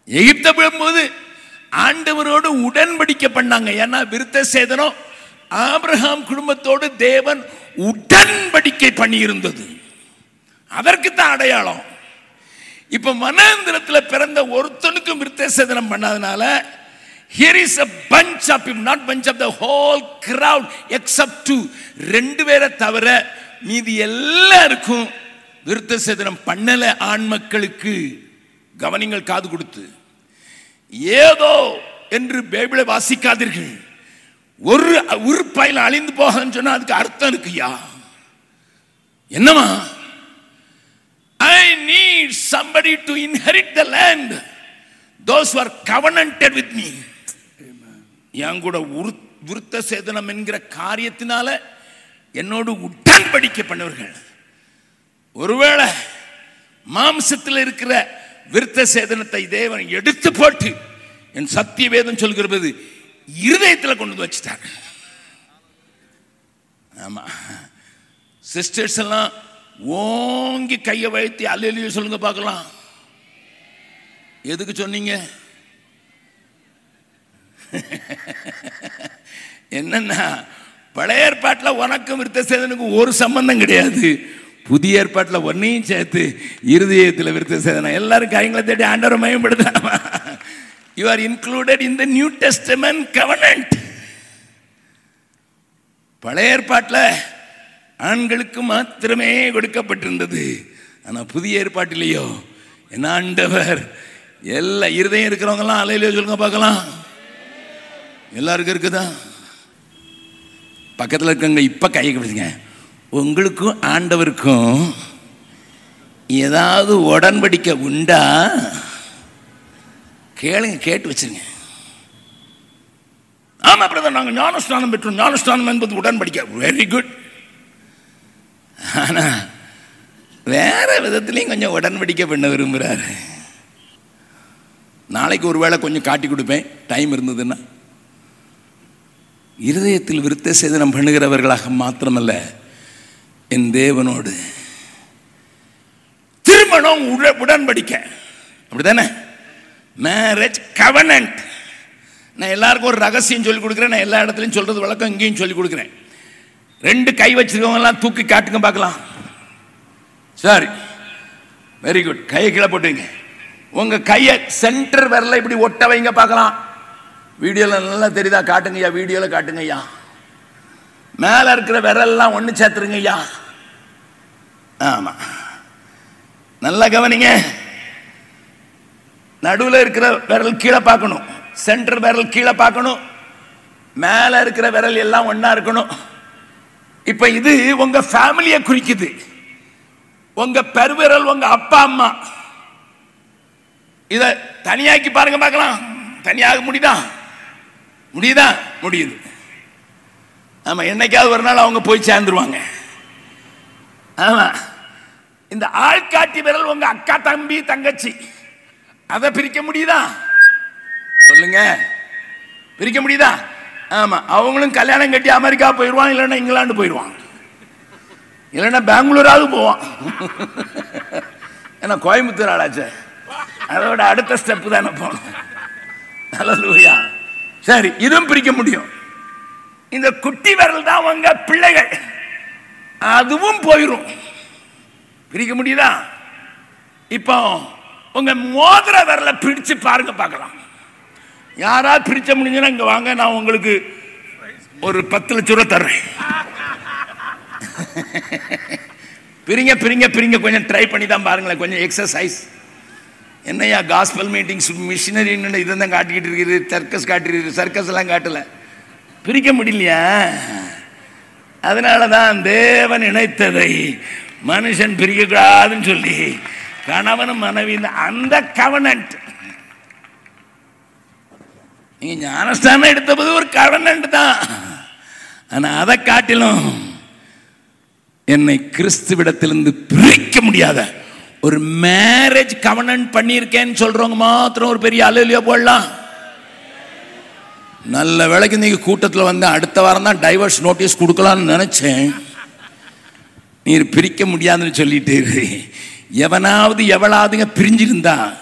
எகிப்த விழும்போது ஆண்டவரோடு உடன்படிக்கை பண்ணாங்க ஏன்னா விருத்த சேதனம் ஆபிரகாம் குடும்பத்தோடு தேவன் உடன்படிக்கை பண்ணியிருந்தது அதற்கு தான் அடையாளம் இப்ப மனாந்திரத்தில் பிறந்த ஒருத்தனுக்கும் விருத்த சேதனம் பண்ணாதனால here is a punch of not punch of the whole crowd except to ரெண்டு பேரை தவிர மீதி எல்லாருக்கும் விருத்த சேதனம் பண்ணல ஆண் மக்களுக்கு கவனிங்கள் காது கொடுத்து ஏதோ என்று பைபிளை வாசிக்காதீர்கள் ஒரு உறுப்பாயில் அழிந்து போகன்னு சொன்னா அதுக்கு அர்த்தம் இருக்குயா என்னமா I need somebody to inherit the land those are covenanted with me என் கூட உரு- விருத்த சேதனம் என்கிற காரியத்தினால என்னோடு உடன்படிக்கை பண்ணவர்கள் ஒருவேளை மாம்சத்தில் இருக்கிற விருத்த சேதனத்தை தேவன் எடுத்து போட்டு என் சத்திய வேதம் சொல்கிறது இருதயத்தில் கொண்டு வந்து வச்சுட்டாங்க ஆமா சிஸ்டர்ஸ் எல்லாம் ஓங்கி கையை வைத்து அல்லையிலேயே சொல்லுங்க பார்க்கலாம் எதுக்கு சொன்னீங்க என்னன்னா பழைய ஏற்பாட்டில் உனக்கும் விருத்த சேதனுக்கும் ஒரு சம்பந்தம் கிடையாது புதிய ஏற்பாட்டில் ஒன்னையும் சேர்த்து இருதயத்தில் விருத்த சேதனம் எல்லாரும் கைங்களை தேடி ஆண்டவரை மயப்படுத்தாமா you are included in the new testament covenant பழைய ஏற்பாட்டில் ஆண்களுக்கு மாத்திரமே கொடுக்கப்பட்டிருந்தது ஆனால் புதிய ஏற்பாட்டிலேயோ என்ன ஆண்டவர் எல்லா இருதயம் இருக்கிறவங்கலாம் அலையிலேயோ சொல்லுங்க பார்க்கலாம் எல்லாருக்கும் இருக்குதா பக்கத்தில் இருக்கவங்க இப்போ கையை பிடிச்சிங்க உங்களுக்கும் ஆண்டவருக்கும் ஏதாவது உடன்படிக்கை உண்டா கேளுங்க கேட்டு வச்சிருங்க ஆமா பிரதர் நாங்கள் ஞானஸ்தானம் பெற்றோம் ஞானஸ்தானம் என்பது உடன்படிக்கை வெரி குட் ஆனா வேற விதத்துலையும் கொஞ்சம் உடன்படிக்கை பண்ண விரும்புகிறாரு நாளைக்கு ஒரு வேளை கொஞ்சம் காட்டி கொடுப்பேன் டைம் இருந்ததுன்னா இருதயத்தில் விருத்த சேதனம் பண்ணுகிறவர்களாக மாத்திரமல்ல என் தேவனோடு திருமணம் உட- உடன்படிக்கை அப்படிதானே மேரேஜ் கவனன்ட் நான் எல்லாருக்கும் ஒரு ரகசியம் சொல்லி கொடுக்குறேன் நான் எல்லா இடத்துலையும் சொல்றது வழக்கம் இங்கேயும் சொல்லி கொடுக்குறேன் ரெண்டு கை வச்சிருக்கவங்க எல்லாம் தூக்கி காட்டுங்க பார்க்கலாம் சரி வெரி குட் கையை கீழே போட்டுங்க உங்க கையை சென்டர் விரல இப்படி ஒட்ட வைங்க பார்க்கலாம் வீடியோல நல்லா தெரியுதா காட்டுங்க ஐயா வீடியோல காட்டுங்க ஐயா மேல இருக்கிற விரல்லாம் ஒண்ணு சேர்த்துருங்க ஐயா ஆமா நல்லா கவனிங்க நடுவில் இருக்கிற விரல் கீழே பார்க்கணும் சென்டர் விரல் கீழே பார்க்கணும் மேலே இருக்கிற விரல் எல்லாம் ஒண்ணா இருக்கணும் இப்ப இது உங்க ஃபேமிலியை குறிக்குது உங்க பெருவிரல் உங்க அப்பா அம்மா இத தனியாக்கி பாருங்க பார்க்கலாம் தனியாக முடியுதா முடியுதா முடியுது ஆமா என்னைக்காவது ஒரு நாள் அவங்க போய் சேர்ந்துருவாங்க ஆமா இந்த ஆள்காட்டி விரல் உங்க அக்கா தம்பி தங்கச்சி அதை பிரிக்க முடியுதா சொல்லுங்க பிரிக்க முடியுதா ஆமா அவங்களும் கல்யாணம் கட்டி அமெரிக்கா போயிடுவான் இல்லைன்னா இங்கிலாந்து போயிடுவான் இல்லைன்னா பெங்களூராவது போவான் ஏன்னா கோயம்புத்தூர் ஆளாச்சே அதோட அடுத்த ஸ்டெப் தானே போகணும் ஹalleluya சரி இதுவும் பிரிக்க முடியும் இந்த குட்டி விரல் தான் உங்க பிள்ளைகள் அதுவும் போயிடும் பிரிக்க முடியுதா இப்போ உங்க மோதிர விரலை பிடிச்சு பாருங்க பார்க்கலாம் யாராவது பிரிச்ச முடிஞ்சுன்னா இங்க வாங்க நான் உங்களுக்கு ஒரு பத்து லட்ச ரூபா தர்றேன் பிரிங்க பிரிங்க பிரிங்க கொஞ்சம் ட்ரை பண்ணி தான் பாருங்களேன் கொஞ்சம் எக்ஸசைஸ் என்னையா காஸ்பல் மீட்டிங்ஸ் மிஷினரி இதை தான் காட்டிக்கிட்டு இருக்குது சர்க்கஸ் காட்டிருக்கு சர்க்கஸ் எல்லாம் காட்டல பிரிக்க முடியலையா அதனால தான் தேவன் இணைத்ததை மனுஷன் பிரிக்கக்கூடாதுன்னு சொல்லி கணவனும் மனைவி அந்த கவனன்ட் நீங்க ஞானஸ்தானம் எடுத்தபோது ஒரு கவனன்ட் தான் ஆனா அதை காட்டிலும் என்னை கிறிஸ்துவிடத்திலிருந்து பிரிக்க முடியாத ஒரு மேரேஜ் கவனன்ட் பண்ணியிருக்கேன்னு சொல்றவங்க மாத்திரம் ஒரு பெரிய அலையிலையோ போடலாம் நல்ல வேலைக்கு இன்னைக்கு கூட்டத்தில் வந்து அடுத்த வாரம் தான் டைவர்ஸ் நோட்டீஸ் கொடுக்கலாம்னு நினைச்சேன் நீர் பிரிக்க முடியாதுன்னு சொல்லிட்டு எவனாவது எவளாவதுங்க பிரிஞ்சிருந்தா